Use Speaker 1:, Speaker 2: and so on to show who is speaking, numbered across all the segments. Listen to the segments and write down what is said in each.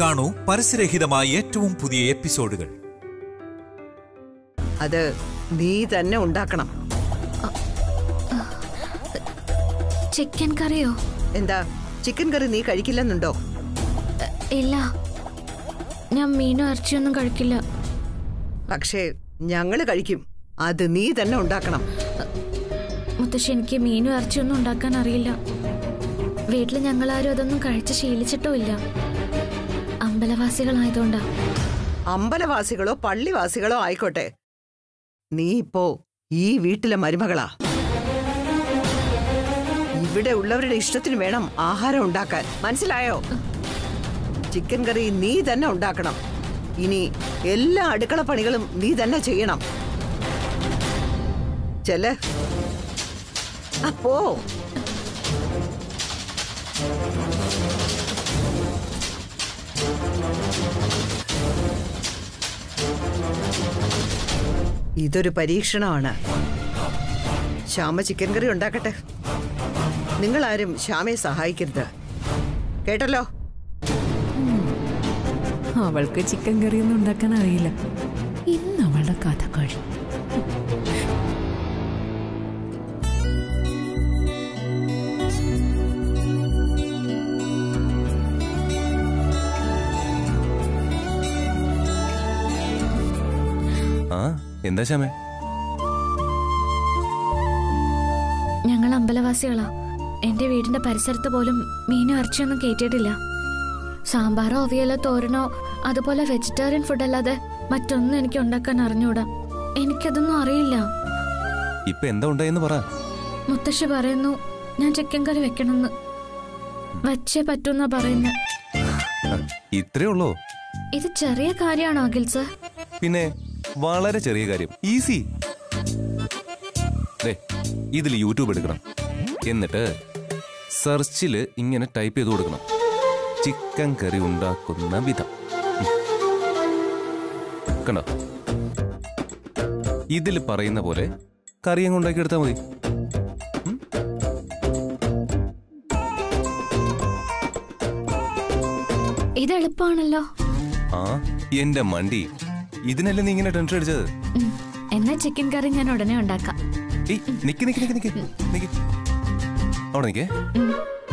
Speaker 1: കാണൂ പരസ്യരഹിതമായ ഏറ്റവും പുതിയ എപ്പിസോഡുകൾ
Speaker 2: അത് നീ തന്നെ ഉണ്ടാക്കണം
Speaker 3: ചിക്കൻ കറിയോ
Speaker 2: എന്താ ചിക്കൻ കറി നീ കഴിക്കില്ലെന്നുണ്ടോ
Speaker 3: ഇല്ല ഞാൻ മീനും ഇറച്ചിയൊന്നും കഴിക്കില്ല
Speaker 2: പക്ഷേ ഞങ്ങള് കഴിക്കും അത് നീ തന്നെ ഉണ്ടാക്കണം
Speaker 3: മുത്തശ്ശി എനിക്ക് മീനും ഇറച്ചിയൊന്നും ഉണ്ടാക്കാൻ അറിയില്ല വീട്ടിൽ ഞങ്ങളാരും അതൊന്നും കഴിച്ച് ശീലിച്ചിട്ടും ഇല്ല അമ്പലവാസികളായതുകൊണ്ടാ
Speaker 2: അമ്പലവാസികളോ പള്ളിവാസികളോ ആയിക്കോട്ടെ നീ ഇപ്പോ ഈ വീട്ടിലെ മരുമകളാ ഇവിടെ ഉള്ളവരുടെ ഇഷ്ടത്തിന് വേണം ആഹാരം ഉണ്ടാക്കാൻ മനസ്സിലായോ ചിക്കൻ കറി നീ തന്നെ ഉണ്ടാക്കണം ഇനി എല്ലാ അടുക്കള പണികളും നീ തന്നെ ചെയ്യണം ചെല് അപ്പോ ഇതൊരു പരീക്ഷണമാണ് ശ്യാമ ചിക്കൻ കറി ഉണ്ടാക്കട്ടെ നിങ്ങളാരും ശ്യാമയെ സഹായിക്കരുത് കേട്ടല്ലോ
Speaker 4: അവൾക്ക് ചിക്കൻ കറിയൊന്നും ഉണ്ടാക്കാൻ അറിയില്ല ഇന്ന് അവളുടെ കഥ കഴിയും
Speaker 5: ആ എന്താ ശ്യാമേ
Speaker 3: ഞങ്ങൾ അമ്പലവാസികളാ എന്റെ വീടിന്റെ പരിസരത്ത് പോലും മീനും ഇറച്ചിയൊന്നും കേട്ടിട്ടില്ല സാമ്പാറോ അവിയലോ തോരനോ അതുപോലെ വെജിറ്റേറിയൻ ഫുഡ് അല്ലാതെ മറ്റൊന്നും എനിക്ക് ഉണ്ടാക്കാൻ അറിഞ്ഞൂടാ എനിക്കതൊന്നും അറിയില്ല
Speaker 5: ഇപ്പൊ എന്താ ഉണ്ടായെന്ന് പറ
Speaker 3: മുത്തശ്ശി പറയുന്നു ഞാൻ ചിക്കൻ കറി വെക്കണമെന്ന് വച്ചേ പറ്റൂന്നാ പറയുന്നത്
Speaker 5: ഇത്രേ ഉള്ളോ
Speaker 3: ഇത് ചെറിയ കാര്യമാണോ അഖിൽ സർ
Speaker 5: പിന്നെ വളരെ ചെറിയ കാര്യം ഈസി ദേ ഇതിൽ യൂട്യൂബ് എടുക്കണം എന്നിട്ട് സെർച്ചിൽ ഇങ്ങനെ ടൈപ്പ് ചെയ്ത് കൊടുക്കണം ചിക്കൻ കറി ഉണ്ടാക്കുന്ന വിധം ഉം. കണ്ടോ ഇതിൽ പറയുന്ന പോലെ കറി അങ്ങ് ഉണ്ടാക്കിയെടുത്താൽ മതി
Speaker 3: ഇത് എളുപ്പമാണല്ലോ
Speaker 5: ആ എന്റെ മണ്ടി ഇതിനല്ലേ നീ ഇങ്ങനെ ടെൻഷൻ അടിച്ചത്
Speaker 3: ഉം. എന്നാ ചിക്കൻ കറി ഞാൻ ഉടനെ ഉണ്ടാക്കാം
Speaker 5: ഏയ് നിക്ക് നിക്ക് നിക്ക് നിക്ക് നിക്ക് അവിടെ നിക്കേ
Speaker 3: ഉം.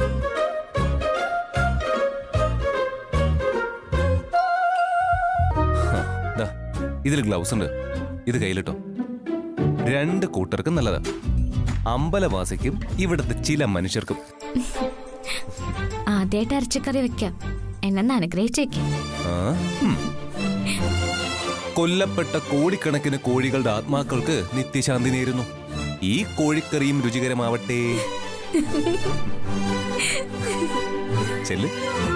Speaker 5: ദാ ഇതിൽ ഗ്ലൗസ് ഉണ്ട് ഇത് കയ്യിലിട്ടോ രണ്ട് കൂട്ടർക്കും നല്ലതാ അമ്പലവാസിക്കും ഇവിടുത്തെ ചില മനുഷ്യർക്കും
Speaker 3: ആദ്യമായിട്ട് ഇറച്ചിക്കറി വെക്കാം എന്നെ അനുഗ്രഹിച്ചേക്ക്
Speaker 5: ആ, ഉം. കൊല്ലപ്പെട്ട കോടിക്കണക്കിന് കോഴികളുടെ ആത്മാക്കൾക്ക് നിത്യശാന്തി നേരുന്നു ഈ കോഴിക്കറിയും രുചികരമാവട്ടെ ചെല്ല്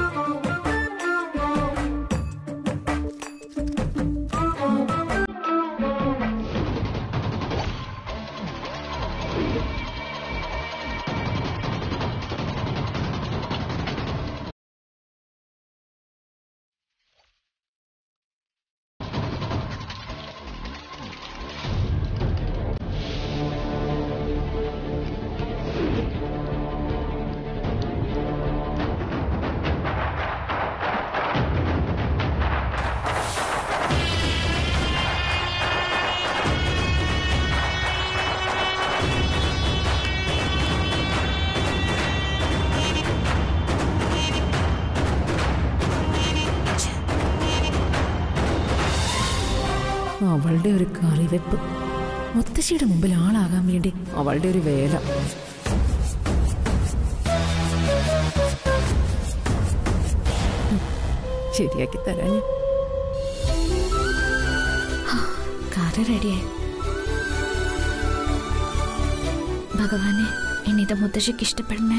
Speaker 4: അവളുടെ ഒരു കറിവെപ്പ് മുത്തശ്ശിയുടെ മുമ്പിൽ ആളാകാൻ വേണ്ടി അവളുടെ ഒരു വേല ഉം, ശരിയാക്കി തരാൻ ഞാൻ
Speaker 3: കറി റെഡിയായി ഭഗവാനെ ഇനി ഇത് മുത്തശ്ശിക്ക് ഇഷ്ടപ്പെടണേ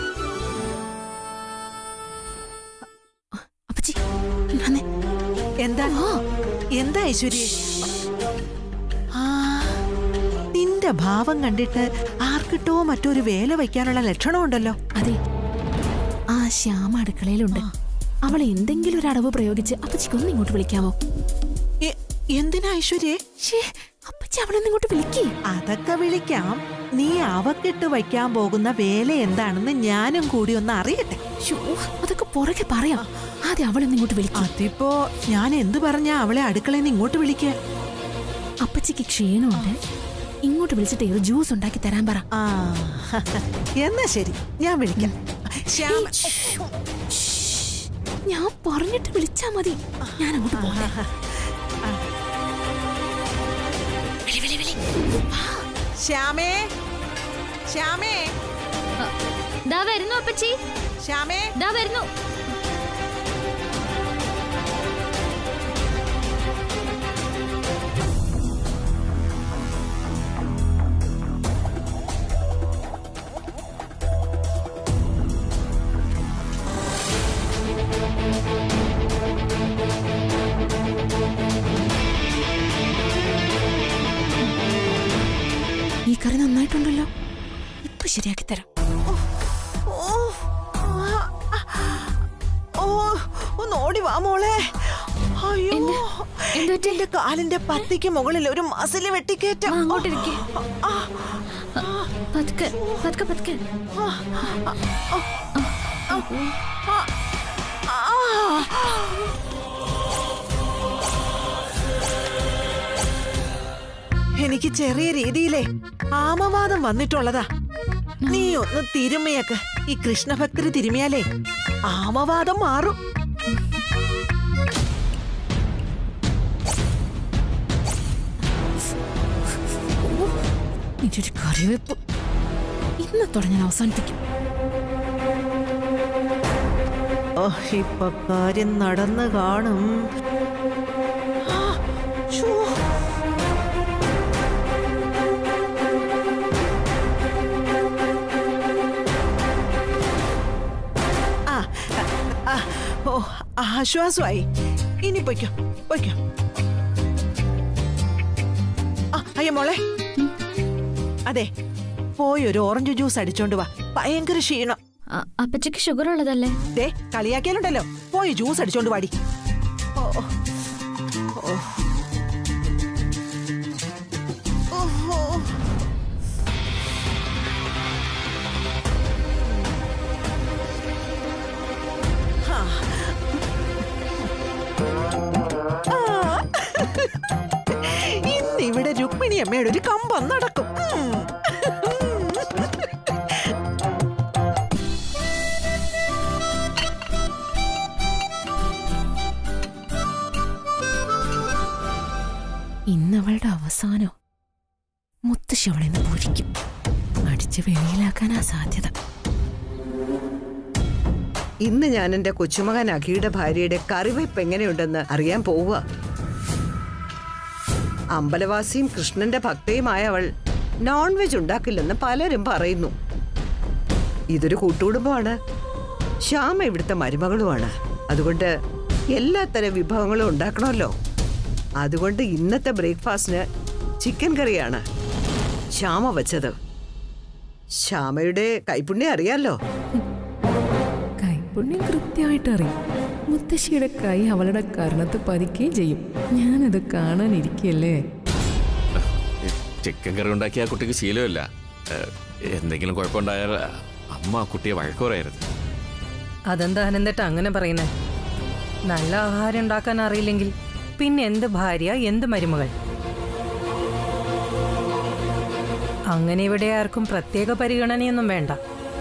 Speaker 4: അപ്പച്ചി
Speaker 6: എന്താ എന്താ ഐശ്വര്യ ആ നിന്റെ ഭാവം കണ്ടിട്ട് ആർക്കിട്ടോ മറ്റൊരു വേല വയ്ക്കാനുള്ള ലക്ഷണമുണ്ടല്ലോ
Speaker 4: അതെ ആ ശ്യാമ അടുക്കളയിലുണ്ട് അവൾ എന്തെങ്കിലും ഒരു അടവ് പ്രയോഗിച്ച് അപ്പച്ചിക്ക് ഒന്ന് ഇങ്ങോട്ട് വിളിക്കാമോ
Speaker 6: എ- എന്തിനാ ഐശ്വര്യേ
Speaker 4: ഷേ അപ്പച്ചി അവളൊന്ന് ഇങ്ങോട്ട് വിളിക്കേ
Speaker 6: അതൊക്കെ വിളിക്കാം നീ അവക്കിട്ട് വയ്ക്കാൻ പോകുന്ന വേല എന്താണെന്ന് ഞാനും കൂടി ഒന്ന് അറിയട്ടെ
Speaker 4: ശ്ശോ, അതൊക്കെ പുറകെ പറയാം ആദ്യം അവളൊന്ന് ഇങ്ങോട്ട് വിളിക്കും
Speaker 6: അതിപ്പോ ഞാൻ എന്തു പറഞ്ഞാ അവളെ അടുക്കളയിൽ നിന്ന് ഇങ്ങോട്ട് വിളിക്കുക
Speaker 4: അപ്പച്ചിക്ക് ക്ഷീണമുണ്ട് ഇങ്ങോട്ട് വിളിച്ചിട്ട് ഒരു ജ്യൂസ് ഉണ്ടാക്കി തരാൻ പറ
Speaker 6: ആ എന്നാ ശരി ഞാൻ വിളിക്കാം ശ്യാമ
Speaker 4: ഞാൻ പറഞ്ഞിട്ട് വിളിച്ചാ മതി ഞാൻ അങ്ങോട്ട് പോട്ടെ വിളി, വിളി, വിളി.
Speaker 6: ശ്യാമേ ശ്യാമേ
Speaker 3: ദാ വരുന്നു അപ്പച്ചി
Speaker 6: ശ്യാമേ
Speaker 3: ദാ വരുന്നു
Speaker 4: ഈ കറി നന്നായിട്ടുണ്ടല്ലോ ഇപ്പൊ ശരിയാക്കി തരാം
Speaker 6: ഓ ഓ ഒന്ന് ഓടി വാ മോളെ അയ്യോ
Speaker 3: എന്ത് പറ്റി?
Speaker 6: എന്റെ കാലിന്റെ പത്തിക്ക് മുകളിൽ ഒരു മസില് വെട്ടിക്കേറ്റം
Speaker 3: വാ, അങ്ങോട്ടിരിക്ക്.
Speaker 6: ആ,
Speaker 3: പതുക്കെ പതുക്കെ പതുക്കെ
Speaker 6: എനിക്ക് ചെറിയ രീതിയിലേ ആമവാദം വന്നിട്ടുള്ളതാ നീ ഒന്ന് തിരുമയൊക്കെ ഈ കൃഷ്ണഭക്തര് തിരുമിയാലേ ആമവാദം മാറും
Speaker 4: നിന്റെ ഒരു കറിവെപ്പ് ഇന്നത്തോടെ ഞാൻ അവസാനിപ്പിക്കും
Speaker 6: ഓ ഇപ്പൊ കാര്യം നടന്നു കാണും ആ, ശ്ശോ. ആ, ആ, ഓ ആശ്വാസമായി ഇനി പൊയ്ക്കോ പൊയ്ക്കോ ആ അയ്യോ മോളെ അതെ പോയി ഒരു ഓറഞ്ച് ജ്യൂസ് അടിച്ചോണ്ട് വാ ഭയങ്കര ക്ഷീണം
Speaker 3: അ- അപ്പച്ചിക്ക് ഷുഗർ ഉള്ളതല്ലേ
Speaker 6: ദേ കളിയാക്കിയാലുണ്ടല്ലോ പോയി ജ്യൂസ് അടിച്ചോണ്ട് വാടി ഓ, ഓ, ഓ. ഓഹോ. ഹാ. ആ. ഇന്നിവിടെ രുക്മിണി അമ്മയുടെ ഒരു കമ്പം നടക്കും ഉം.
Speaker 4: ഇന്നവളുടെ അവസാനം മുത്തശ്ശി അവളെ ഇന്ന് പൊരിക്കും അടിച്ച് വെളിയിലാക്കാനാ സാധ്യത
Speaker 2: ഇന്ന് ഞാൻ എന്റെ കൊച്ചുമകൻ അഖിയുടെ ഭാര്യയുടെ കറിവയ്പ് എങ്ങനെയുണ്ടെന്ന് അറിയാൻ പോവുക അമ്പലവാസിയും കൃഷ്ണന്റെ ഭക്തയുമായ അവൾ നോൺ വെജ് ഉണ്ടാക്കില്ലെന്ന് പലരും പറയുന്നു ഇതൊരു കൂട്ടുകുടുംബമാണ് ശ്യാമ ഇവിടുത്തെ മരുമകളുമാണ് അതുകൊണ്ട് എല്ലാത്തരം വിഭവങ്ങളും ഉണ്ടാക്കണമല്ലോ അതുകൊണ്ട് ഇന്നത്തെ ബ്രേക്ക്ഫാസ്റ്റിന് ചിക്കൻ കറിയാണ് ശ്യാമ വച്ചത് ശ്യാമയുടെ കൈപ്പുണ്യം അറിയാലോ
Speaker 7: കൈപുണ്യം കൃത്യമായിട്ട് അറിയും മുത്തശ്ശിയുടെ കൈ അവളുടെ കർണത്ത് പതിക്കുകയും ചെയ്യും ഞാനത് കാണാനിരിക്കല്ലേ
Speaker 8: ചിക്കൻ കറി ഉണ്ടാക്കിയ ആ കുട്ടിക്ക് ശീലമില്ല ഏഹ്, എന്തെങ്കിലും കുഴപ്പമുണ്ടായാൽ അമ്മ ആ കുട്ടിയെ വഴക്ക് പറയരുത്
Speaker 9: അതെന്താ അനന്തട്ട അങ്ങനെ പറയുന്നേ നല്ല ആഹാരം ഉണ്ടാക്കാൻ അറിയില്ലെങ്കിൽ പിന്നെ എന്ത് ഭാര്യ എന്ത് മരുമകൾ അങ്ങനെ ഇവിടെ ആർക്കും പ്രത്യേക പരിഗണനയൊന്നും വേണ്ട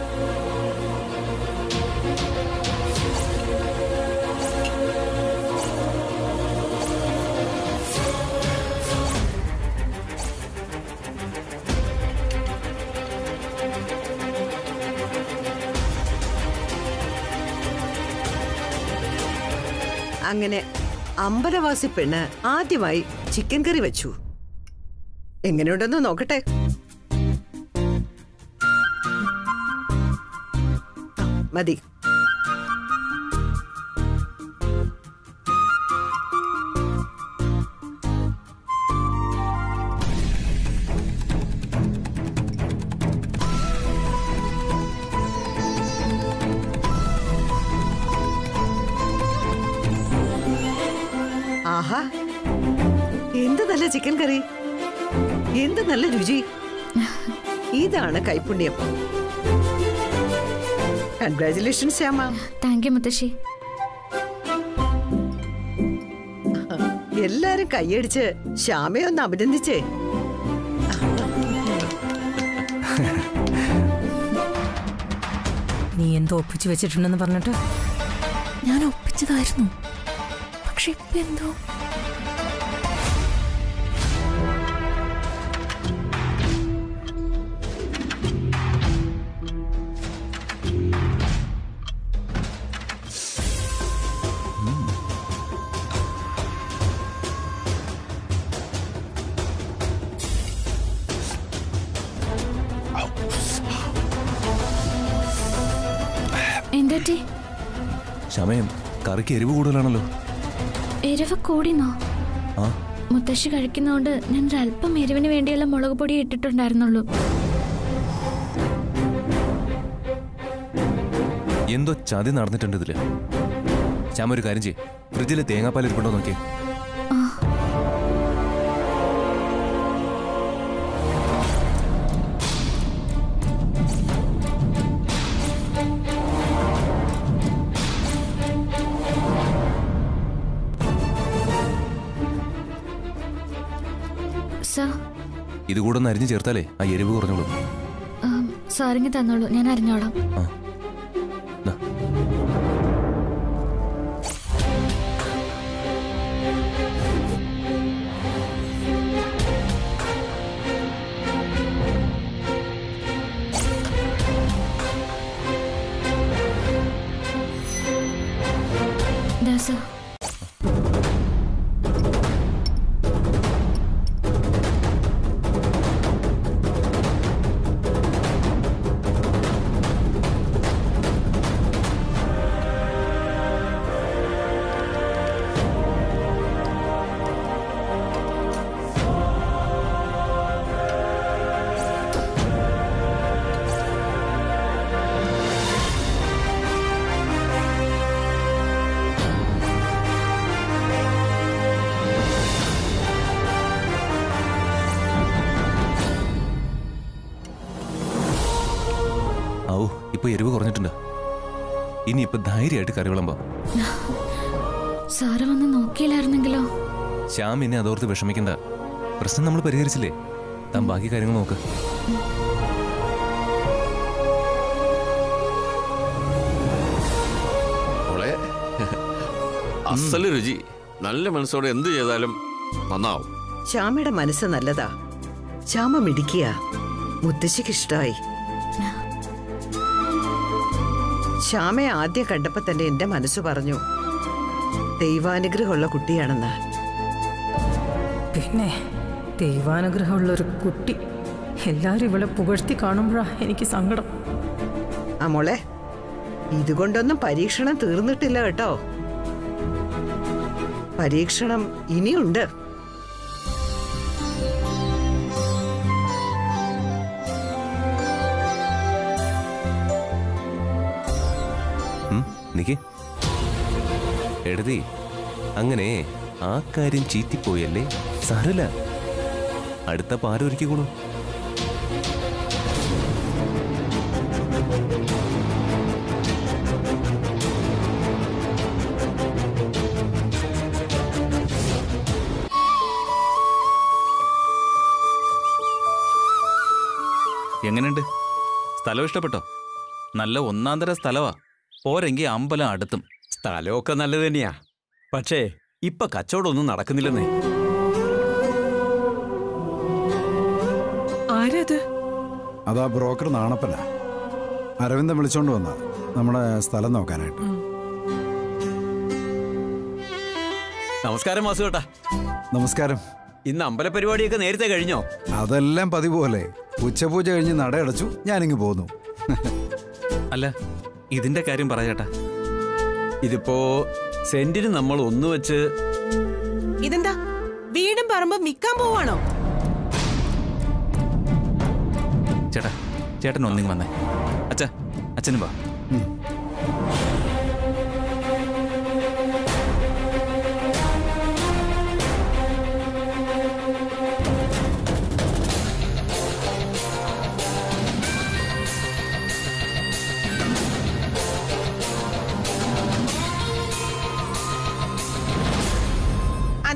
Speaker 2: അങ്ങനെ അമ്പലവാസി പെണ്ണ് ആദ്യമായി ചിക്കൻ കറി വെച്ചു എങ്ങനെയുണ്ടെന്ന് നോക്കട്ടെ ആ, മതി ആഹാ എന്ത് നല്ല ചിക്കൻ കറി എന്ത് നല്ല രുചി ഇതാണ് കൈപുണ്യം കൺഗ്രാചുലേഷൻ ശ്യാമ
Speaker 3: താങ്ക് യു മുത്തശ്ശി
Speaker 2: എല്ലാരും കൈയടിച്ച് ശ്യാമയെ ഒന്ന് അഭിനന്ദിച്ചേ
Speaker 9: നീ എന്തോ ഒപ്പിച്ചു വെച്ചിട്ടുണ്ടെന്ന് പറഞ്ഞിട്ട്
Speaker 4: ഞാൻ ഒപ്പിച്ചതായിരുന്നു പക്ഷെ ഇപ്പൊ എന്തോ
Speaker 3: എന്തറ്റി
Speaker 5: ശമയം കറിക്ക് എരിവ് കൂടുതലാണല്ലോ
Speaker 3: എരിവ് കൂടിന്നോ
Speaker 5: ആ
Speaker 3: മുത്തശ്ശി കഴിക്കുന്നതുകൊണ്ട് ഞാൻ ഒരല്പം എരിവിന് വേണ്ടിയുള്ള മുളക് പൊടി ഇട്ടിട്ടുണ്ടായിരുന്നുള്ളൂ
Speaker 5: എന്തോ ചതി നടന്നിട്ടുണ്ട് ഇതില് ശ്യാമ ഒരു കാര്യം ചെയ്യ് ഫ്രിഡ്ജിൽ തേങ്ങാപ്പാൽ ഇരിപ്പുണ്ടോ നോക്കിയേ
Speaker 3: സർ
Speaker 5: ഇത് കൂടെ ഒന്ന് അരിഞ്ഞു ചേർത്താലേ ആ എരിവ് കുറഞ്ഞോളൂ
Speaker 3: സാറിങ്ങി തന്നോളൂ ഞാൻ അറിഞ്ഞോളാം
Speaker 5: ആ ദാ.
Speaker 3: ദാ സർ
Speaker 5: ഔ ഇപ്പൊ എരിവ് കുറഞ്ഞിട്ടുണ്ട് ഇനി ഇപ്പൊ ധൈര്യമായിട്ട് കറി വിളമ്പാം
Speaker 3: സാറ് വന്ന് നോക്കിയില്ലായിരുന്നെങ്കിലോ
Speaker 5: ശ്യാം എന്നെ അതോർത്ത് വിഷമിക്കണ്ട പ്രശ്നം നമ്മൾ പരിഹരിച്ചില്ലേ താൻ ബാക്കി കാര്യങ്ങൾ നോക്ക്
Speaker 8: മോളെ അസല് രുചി നല്ല മനസ്സോടെ എന്ത് ചെയ്താലും നന്നാവും
Speaker 2: ശ്യാമയുടെ മനസ്സ് നല്ലതാ ശ്യാമ മിടിക്കുക മുത്തശ്ശിക്ക് ഇഷ്ടമായി ശ്യാമയെ ആദ്യം കണ്ടപ്പോ തന്നെ എന്റെ മനസ്സ് പറഞ്ഞു ദൈവാനുഗ്രഹമുള്ള കുട്ടിയാണെന്ന്
Speaker 9: പിന്നെ ദൈവാനുഗ്രഹമുള്ള ഒരു കുട്ടി എല്ലാരും ഇവളെ പുകഴ്ത്തി കാണുമ്പോഴാ എനിക്ക് സങ്കടം
Speaker 2: ആ മോളെ ഇതുകൊണ്ടൊന്നും പരീക്ഷണം തീർന്നിട്ടില്ല കേട്ടോ പരീക്ഷണം ഇനിയുണ്ട്
Speaker 5: ഉം, നിക്ക് എഴുതി അങ്ങനെ ആ കാര്യം ചീറ്റിപ്പോയല്ലേ സാരല്ല അടുത്ത പാരൊരുക്കിക്കോളൂ
Speaker 10: എങ്ങനെയുണ്ട് സ്ഥലം ഇഷ്ടപ്പെട്ടോ നല്ല ഒന്നാം തരം സ്ഥലവാ പോരെങ്കിൽ അമ്പലം അടുത്തും
Speaker 11: സ്ഥലമൊക്കെ നല്ലത് തന്നെയാ പക്ഷേ ഇപ്പൊ കച്ചവടമൊന്നും നടക്കുന്നില്ലെന്നേ
Speaker 6: ആരത്
Speaker 12: അതാ ബ്രോക്കർ നാണപ്പന അരവിന്ദൻ വിളിച്ചോണ്ട് വന്ന നമ്മുടെ സ്ഥലം നോക്കാനായിട്ട്
Speaker 11: നമസ്കാരം വാസുകേട്ടാ
Speaker 12: നമസ്കാരം
Speaker 11: ഇന്ന് അമ്പല പരിപാടിയൊക്കെ നേരത്തെ കഴിഞ്ഞോ
Speaker 12: അതെല്ലാം പതിവ് പോലെ ഉച്ചപൂജ കഴിഞ്ഞ് നടയടച്ചു ഞാനിങ്ങ് പോന്നു
Speaker 10: അല്ല ഇതിന്റെ കാര്യം പറയാട്ടാ
Speaker 11: ഇതിപ്പോ സെന്റിന് നമ്മൾ ഒന്ന് വെച്ച്
Speaker 6: ഇതെന്താ വീടും പറമ്പും വിൽക്കാൻ പോവാണോ
Speaker 10: ചേട്ടാ ചേട്ടൻ ഒന്നിങ്ങ് വന്നേ അച്ഛ അച്ഛനും വാ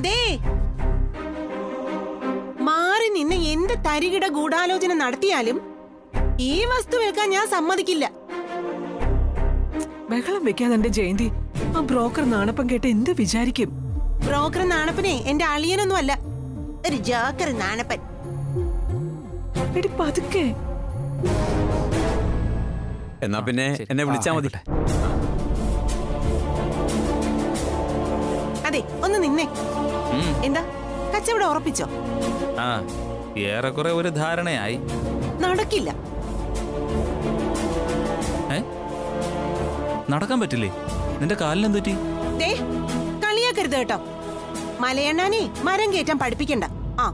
Speaker 13: അതെ മാറി നിന്ന് എന്ത് തരികിട ഗൂഢാലോചന നടത്തിയാലും ഈ വസ്തു വിൽക്കാൻ ഞാൻ സമ്മതിക്കില്ല
Speaker 6: ബഹളം വെക്കാതെ എന്റെ ജയന്തി ആ ബ്രോക്കർ നാണപ്പം കേട്ട് എന്ത് വിചാരിക്കും
Speaker 13: ബ്രോക്കർ നാണപ്പനെ എന്റെ അളിയനൊന്നും അല്ല ഒരു ജോക്കർ നാണപ്പൻ
Speaker 6: എടി പതുക്കെ
Speaker 11: എന്നാ പിന്നെ എന്നെ വിളിച്ചാ മതി
Speaker 13: അതെ ഒന്ന് നിന്നേ എന്താ കച്ചവടം ഉറപ്പിച്ചോ
Speaker 10: ആ ഏറെക്കുറെ ഒരു ധാരണയായി
Speaker 13: നടക്കില്ല
Speaker 10: ഏ നടക്കാൻ പറ്റില്ലേ നിന്റെ കാലിനെന്ത് പറ്റി
Speaker 13: ദേ കളിയാക്കരുത് കേട്ടോ മലയണ്ണാനെ മരം കയറ്റാൻ പഠിപ്പിക്കണ്ട ആ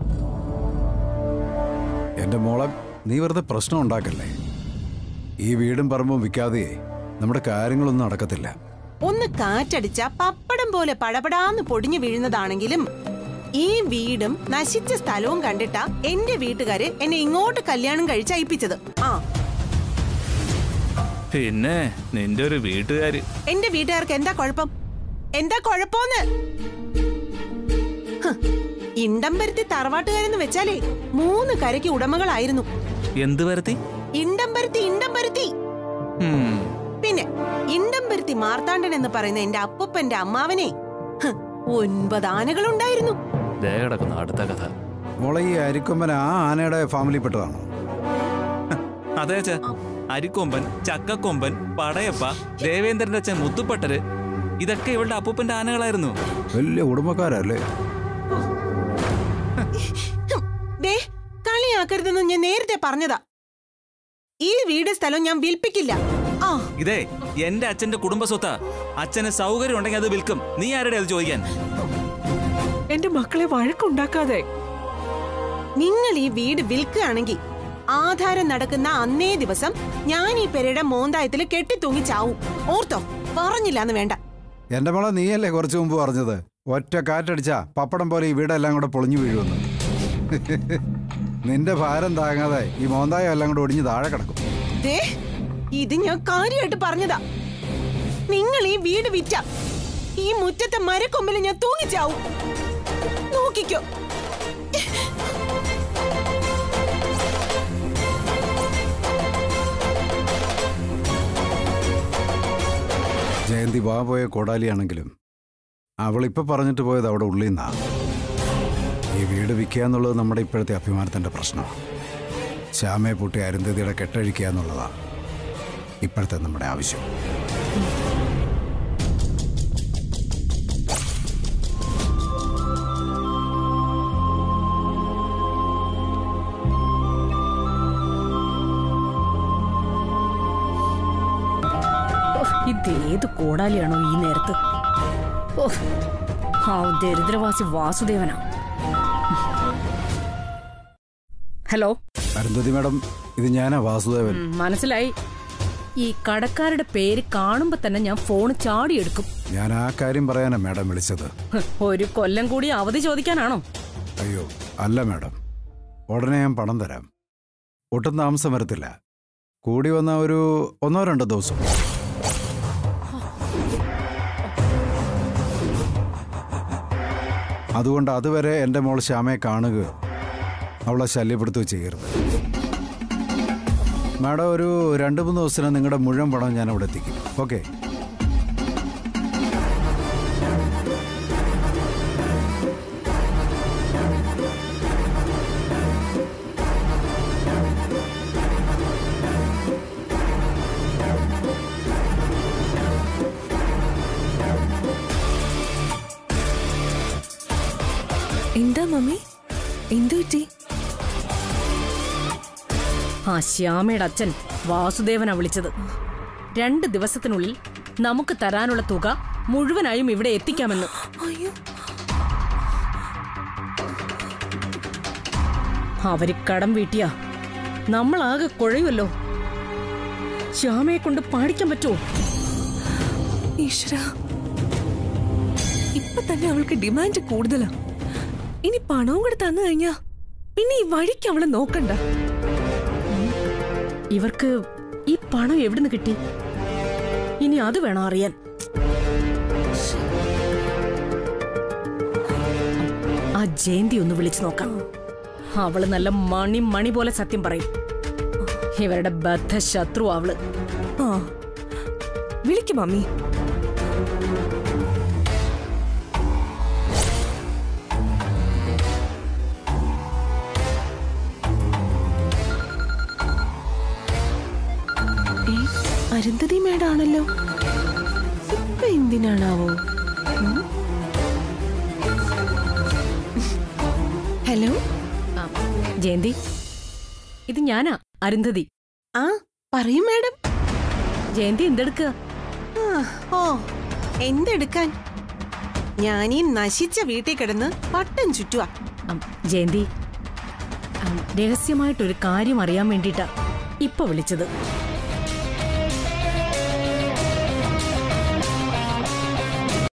Speaker 12: എന്റെ മോളെ നീ വെറുതെ പ്രശ്നം ഉണ്ടാക്കല്ലേ ഈ വീടും പറമ്പും വിൽക്കാതെ നമ്മുടെ കാര്യങ്ങളൊന്നും നടക്കത്തില്ല
Speaker 13: ഒന്ന് കാറ്റടിച്ച പപ്പടം പോലെ പടപടാന്ന് പൊടിഞ്ഞു വീഴുന്നതാണെങ്കിലും ഈ വീടും നശിച്ച സ്ഥലവും കണ്ടിട്ടാ എന്റെ വീട്ടുകാര് എന്നെ ഇങ്ങോട്ട് കല്യാണം കഴിച്ച് അയപ്പിച്ചത് ആ
Speaker 10: പിന്നെ നിന്റെ ഒരു വീട്ടുകാര്
Speaker 13: എന്റെ വീട്ടുകാർക്ക് എന്താ കുഴപ്പം എന്താ കുഴപ്പമെന്ന് ഹ്, ഇണ്ടംപരുത്തി തറവാട്ടുകാരെന്ന് വെച്ചാലേ മൂന്ന് കരയ്ക്ക് ഉടമകളായിരുന്നു
Speaker 10: എന്ത് വരുത്തി
Speaker 13: ഇണ്ടംപരുത്തി ഇണ്ടംപരുത്തി
Speaker 10: ഉം,
Speaker 13: പിന്നെ ഇണ്ടംപരുത്തി മാർത്താണ്ഡൻ എന്ന് പറയുന്ന എന്റെ അപ്പൂപ്പന്റെ അമ്മാവനെ ഹ്, ഒൻപത് ആനകളുണ്ടായിരുന്നു
Speaker 10: ദേ കിടക്കുന്നു അടുത്ത കഥ
Speaker 12: മോളെ ഈ അരിക്കൊമ്പൻ ആ ആനയുടെ ഫാമിലിപ്പെട്ടതാണോ
Speaker 10: അതെ അച്ഛാ അരിക്കൊമ്പൻ ചക്കക്കൊമ്പൻ പടയപ്പ ദേവേന്ദ്രന്റെ അച്ഛൻ മുത്തുപ്പട്ടര് ഇതൊക്കെ ഇവളുടെ അപ്പൂപ്പന്റെ ആനകളായിരുന്നു
Speaker 12: വലിയ കുടുംബക്കാരല്ലേ
Speaker 13: ഹും, ദേ കളിയാക്കരുതെന്ന് ഞാൻ നേരത്തെ പറഞ്ഞതാ ഈ വീട് സ്ഥലം ഞാൻ വിൽപ്പിക്കില്ല ആ
Speaker 10: ഇതേ എന്റെ അച്ഛന്റെ കുടുംബ സ്വത്താ അച്ഛന് സൗകര്യം ഉണ്ടെങ്കിൽ അത് വിൽക്കും നീ ആരുടെ അത് ചോദിക്കാൻ
Speaker 6: എന്റെ മക്കളെ വഴക്കുണ്ടാക്കാതെ
Speaker 13: നിങ്ങൾ ഈ വീട് വിൽക്കുകയാണെങ്കിൽ ആധാരം നടക്കുന്ന അന്നേ ദിവസം ഞാൻ ഈ പെരയുടെ മോന്തായത്തിൽ കെട്ടിത്തൂങ്ങി ചാവും ഓർത്തോ പറഞ്ഞില്ലാന്ന് വേണ്ട
Speaker 12: എന്റെ മോളെ നീയല്ലേ കുറച്ചു മുമ്പ് പറഞ്ഞത് ഒറ്റ കാറ്റടിച്ചാ പപ്പടം പോലെ ഈ വീടെല്ലാം കൂടെ പൊളിഞ്ഞു വീഴുമെന്ന് നിന്റെ ഭാരം താങ്ങാതെ ഈ മോന്തായം എല്ലാം കൂടെ ഒടിഞ്ഞ് താഴെ കിടക്കും
Speaker 13: ദേ ഇത് ഞാൻ കാര്യമായിട്ട് പറഞ്ഞതാ നിങ്ങൾ ഈ വീട് വിറ്റ ഈ മുറ്റത്തെ മരക്കൊമ്പിൽ ഞാൻ തൂങ്ങിച്ചാവും നോക്കിക്കോ
Speaker 12: ജയന്തി വാ പോയ കോടാലിയാണെങ്കിലും അവളിപ്പോ പറഞ്ഞിട്ട് പോയത് അവിടെ ഉള്ളിൽ നിന്നാ ഈ വീട് വിൽക്കുക എന്നുള്ളത് നമ്മുടെ ഇപ്പോഴത്തെ അഭിമാനത്തിന്റെ പ്രശ്നമാണ് ശ്യാമയെ പൂട്ടി അരുന്ധതിയുടെ കെട്ടഴിക്കുക എന്നുള്ളതാ ഇപ്പോഴത്തെ നമ്മുടെ ആവശ്യം
Speaker 14: ഇതേത് കോടാലിയാണോ ഈ നേരത്ത് ഓ ആ ദരിദ്രവാസി വാസുദേവനാ ഹലോ
Speaker 12: അരുന്ധതി മാഡം ഇത് ഞാനാ വാസുദേവൻ
Speaker 14: ഉം, മനസ്സിലായി ഈ കടക്കാരുടെ പേര് കാണുമ്പോ തന്നെ ഞാൻ ഫോൺ ചാടിയെടുക്കും
Speaker 12: ഞാൻ ആ കാര്യം പറയാനാ മാഡം വിളിച്ചത്
Speaker 14: ഹ്, ഒരു കൊല്ലം കൂടി അവധി ചോദിക്കാനാണോ
Speaker 12: അയ്യോ അല്ല മാഡം ഉടനെ ഞാൻ പണം തരാം ഒട്ടും താമസം വരത്തില്ല കൂടി വന്ന ഒരു ഒന്നോ രണ്ടോ ദിവസം അതുകൊണ്ട് അതുവരെ എൻ്റെ മോൾ ശ്യാമയെ കാണുകയോ അവളെ ശല്യപ്പെടുത്തുകയോ ചെയ്യരുത് മാഡം ഒരു രണ്ട് മൂന്ന് ദിവസത്തിന് നിങ്ങളുടെ മുഴുവൻ പണം ഞാൻ അവിടെ എത്തിക്കും ഓക്കെ
Speaker 7: എന്താ മമ്മി എന്തു പറ്റി
Speaker 14: ആ ശ്യാമയുടെ അച്ഛൻ വാസുദേവനാ വിളിച്ചത് രണ്ട് ദിവസത്തിനുള്ളിൽ നമുക്ക് തരാനുള്ള തുക മുഴുവനായും ഇവിടെ എത്തിക്കാമെന്ന്
Speaker 7: അയ്യോ
Speaker 14: അവര് കടം വീട്ടിയാ നമ്മളാകെ കുഴയുമല്ലോ ശ്യാമയെ കൊണ്ട് പാടിക്കാൻ പറ്റുമോ
Speaker 7: ഈശ്വര ഇപ്പൊ തന്നെ അവൾക്ക് ഡിമാൻഡ് കൂടുതലാ ഇനി പണവും കൂടെ തന്നു കഴിഞ്ഞാ പിന്നെ ഈ വഴിക്ക് അവളെ നോക്കണ്ട
Speaker 14: ഇവർക്ക് ഈ പണം എവിടുന്ന് കിട്ടി ഇനി അത് വേണം അറിയാൻ ആ ജയന്തി ഒന്ന് വിളിച്ചു നോക്കാം അവള് നല്ല മണി മണി പോലെ സത്യം പറയും ഇവരുടെ ബദ്ധ ശത്രു അവള്
Speaker 15: ആ വിളിക്കും മമ്മി ഏ, അരുന്ധതി മേടാണല്ലോ ഇപ്പൊ എന്തിനാണാവോ ഉം? ഹലോ
Speaker 14: ജയന്തി ഇത് ഞാനാ അരുന്ധതി
Speaker 13: ആ പറയൂ മാഡം
Speaker 14: ജയന്തി എന്തെടുക്കുക
Speaker 13: ആ, ഓ എന്തെടുക്കാൻ ഞാനീ നശിച്ച വീട്ടിൽ കിടന്ന് പട്ടം ചുറ്റുവാ
Speaker 14: ജയന്തി ഉം, രഹസ്യമായിട്ടൊരു കാര്യം അറിയാൻ വേണ്ടിട്ടാ ഇപ്പൊ വിളിച്ചത്